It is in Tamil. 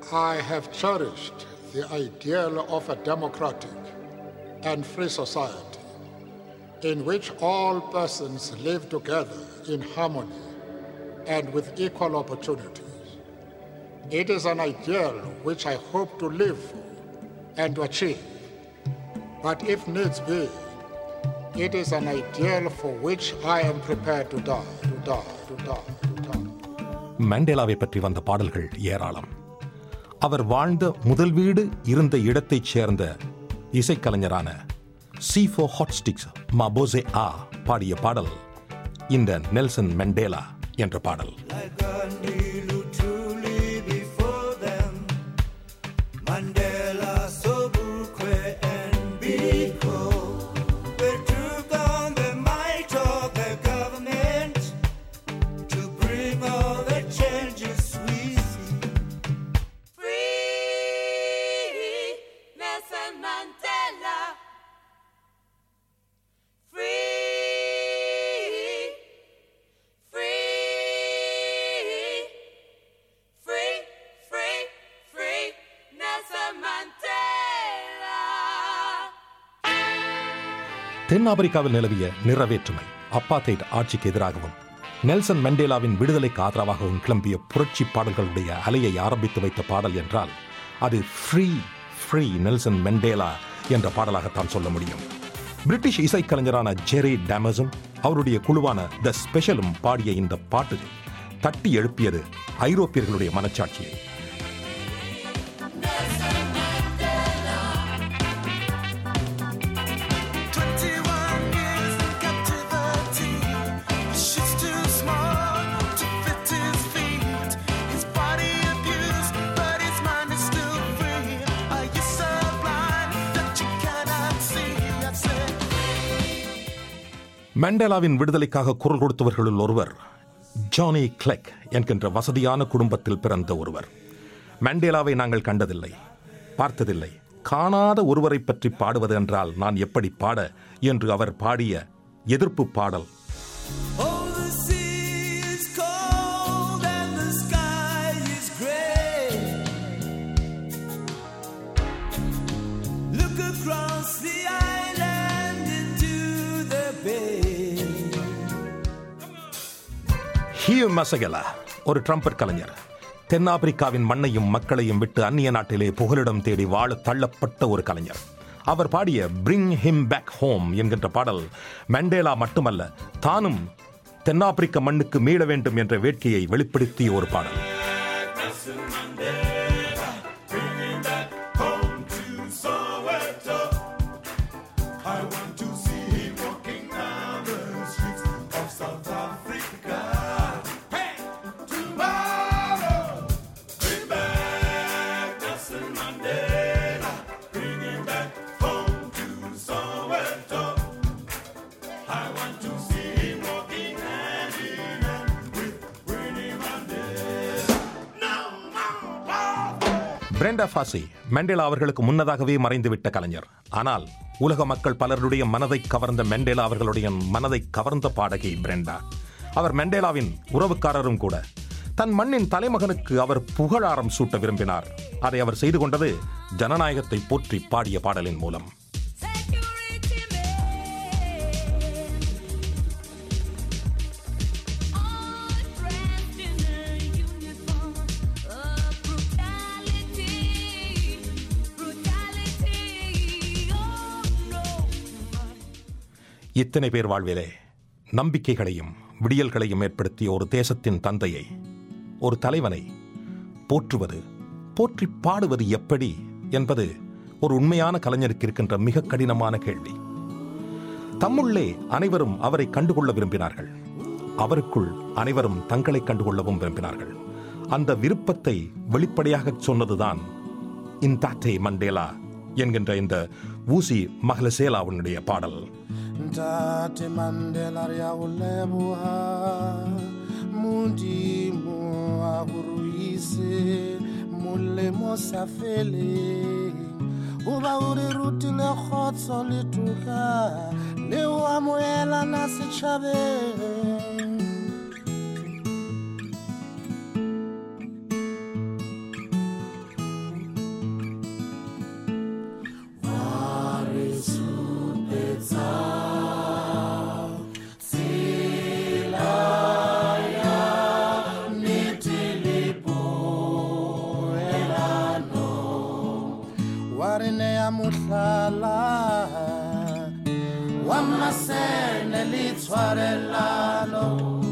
I have cherished the ideal of a democratic and free society in which all persons live together in harmony and with equal opportunities. It is an ideal which I hope to live for and to achieve. But if needs be, it is an ideal for which I am prepared to die, to die, to die, to die. மண்டேலாவை பற்றி வந்த பாடல்கள் ஏராளம் அவர் வாழ்ந்த முதல் வீடு இருந்த இடத்தைச் சேர்ந்த இசைக்கலைஞரான சி ஃபோ ஹாட்ஸ்டிக்ஸ் மாபோசே ஆ பாடிய பாடல் இந்த நெல்சன் மெண்டேலா என்ற பாடல் Like Gandhi, who truly before them. Mandela, Sobukwe, and Biko. They took on the might of the government to bring all the changes we see. Free Nelson Mandela. Free, free, free, free, free Nelson Mandela. தென்னாப்பிரிக்காவில் நிலவிய நிறவேற்றுமை அப்பாத்தைட் ஆட்சிக்கு எதிராகவும் நெல்சன் மண்டேலாவின் விடுதலைக்கு ஆதரவாகவும் கிளம்பிய புரட்சி பாடல்களுடைய அலையை ஆரம்பித்து வைத்த பாடல் என்றால் அது ஃப்ரீ ஃப்ரீ நெல்சன் மெண்டேலா என்ற பாடலாகத்தான் சொல்ல முடியும் பிரிட்டிஷ் இசைக்கலைஞரான ஜெரி டேமஸும் அவருடைய குழுவான த ஸ்பெஷலும் பாடிய இந்த பாட்டு தட்டி எழுப்பியது ஐரோப்பியர்களுடைய மனச்சாட்சியை Twenty-one years, got to thirteen. His shit's too small to fit his feet. His body abused, but his mind is still free. Are you so blind that you cannot see? I said. மண்டேலாவின் விடுதலைக்காக குரல் கொடுத்தவர்களுள் ஒருவர் ஜானி கிளெக் என்கின்ற வசதியான குடும்பத்தில் பிறந்த ஒருவர் மண்டேலாவை நாங்கள் கண்டதில்லை பார்த்ததில்லை காணாத ஒருவரை பற்றி பாடுவது என்றால் நான் எப்படி பாட என்று அவர் பாடிய எதிர்ப்பு பாடல் Oh, the sea is cold and the sky is gray. Look across the island into the bay. Hugh Masekela ஒரு ட்ரம்பட் கலைஞர் தென்னாப்பிரிக்காவின் மண்ணையும் மக்களையும் விட்டு அந்நிய நாட்டிலே புகலிடம் தேடி வாழ தள்ளப்பட்ட ஒரு கலைஞர் அவர் பாடிய பிரிங் ஹிம் பேக் ஹோம் என்கின்ற பாடல் மண்டேலா மட்டுமல்ல தானும் தென்னாப்பிரிக்க மண்ணுக்கு மீள வேண்டும் என்ற வேட்கையை வெளிப்படுத்திய ஒரு பாடல் பிரெண்டா ஃபாசி மெண்டேலா அவர்களுக்கு முன்னதாகவே மறைந்துவிட்ட கலைஞர் ஆனால் உலக மக்கள் பலருடைய மனதை கவர்ந்த மெண்டேலா அவர்களுடைய மனதை கவர்ந்த பாடகி பிரெண்டா அவர் மெண்டேலாவின் உறவுக்காரரும் கூட தன் மண்ணின் தலைமகனுக்கு அவர் புகழாரம் சூட்ட விரும்பினார் அதை அவர் செய்து கொண்டது ஜனநாயகத்தை போற்றி பாடிய பாடலின் மூலம் Security all dressed in a uniform of brutality, brutality. Oh no. இத்தனை பேர் வாழ்விலே நம்பிக்கைகளையும் விடியல்களையும் ஏற்படுத்திய ஒரு தேசத்தின் தந்தையை ஒரு தலைவனை போற்றுவது போற்றி பாடுவது எப்படி என்பது ஒரு உண்மையான கலைஞருக்கு இருக்கின்ற மிக கடினமான கேள்வி தம்முள்ளே அனைவரும் அவரை கண்டுகொள்ள விரும்பினார்கள் அவருக்குள் அனைவரும் தங்களை கண்டுகொள்ளவும் விரும்பினார்கள் அந்த விருப்பத்தை வெளிப்படையாக சொன்னதுதான் இன்தாட்டே மண்டேலா என்கின்ற இந்த ஊசி மஹ்லசேலாவுடைய பாடல் Ntate Mandela re a o leboha modimo a go ruise molemo sa feleng goba o re rutile kgotso le toka le o amoelana setšhabeng le ne le tshwarelano